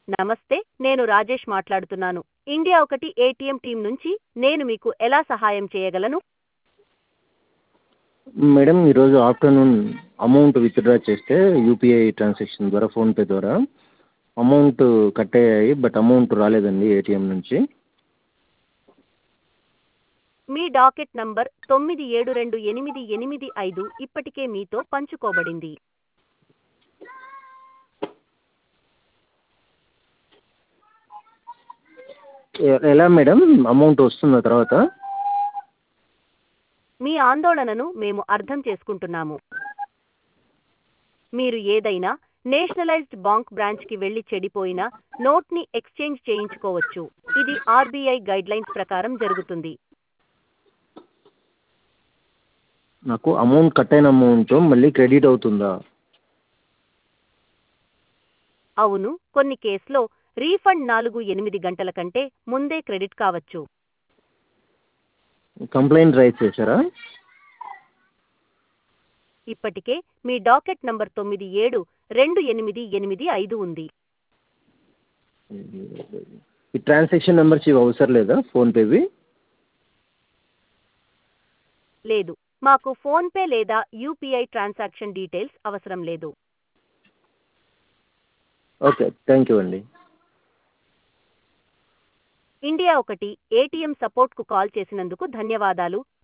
నమస్తే నేను రాజేష్ మాట్లాడుతున్నాను ఇండియా ఒకటి ఏటీఎం టీం నుంచి నేను మీకు ఎలా సహాయం చేయగలను మేడం ఈరోజు ఆఫ్టర్నూన్ అమౌంట్ విత్డ్రా చేస్తే యూపీఐ ట్రాన్సాక్షన్ ద్వారా ఫోన్పే ద్వారా అమౌంట్ కట్ అయ్యాయి బట్ అమౌంట్ రాలేదండి ఏటీఎం నుంచి మీ డాకెట్ నంబర్ తొమ్మిది ఏడు రెండు ఎనిమిది ఎనిమిది ఐదు ఇప్పటికే మీతో పంచుకోబడింది ఎ- ఎలా మేడం అమౌంట్ వస్తుందా తర్వాత మీ ఆందోళనను మేము అర్థం చేసుకుంటున్నాము మీరు ఏదైనా నేషనలైజ్డ్ బాంక్ బ్రాంచ్కి వెళ్లి చెడిపోయిన నోట్ని ఎక్స్చేంజ్ చేయించుకోవచ్చు ఇది ఆర్బీఐ గైడ్లైన్స్ ప్రకారం జరుగుతుంది నాకు అమౌంట్ కట్ అయిన అమౌంట్ మళ్ళీ క్రెడిట్ అవుతుందా అవును కొన్ని కేసులో రీఫండ్ నాలుగు ఎనిమిది గంటల కంటే ముందే క్రెడిట్ కావచ్చు కంప్లైంట్ రైజ్ చేశారా ఇప్పటికే మీ డాకెట్ నంబర్ తొమ్మిది ఏడు రెండు ఎనిమిది ఎనిమిది ఐదు ఉంది ఈ ట్రాన్సాక్షన్ నెంబర్స్ ఇవి అవసరం లేదా ఫోన్పేవి లేదు మాకు ఫోన్పే లేదా యూపీఐ ట్రాన్సాక్షన్ డీటెయిల్స్ అవసరం లేదు ఓకే థ్యాంక్ యూ అండి ఇండియా ఒకటి ఏటీఎం సపోర్ట్కు కాల్ చేసినందుకు ధన్యవాదాలు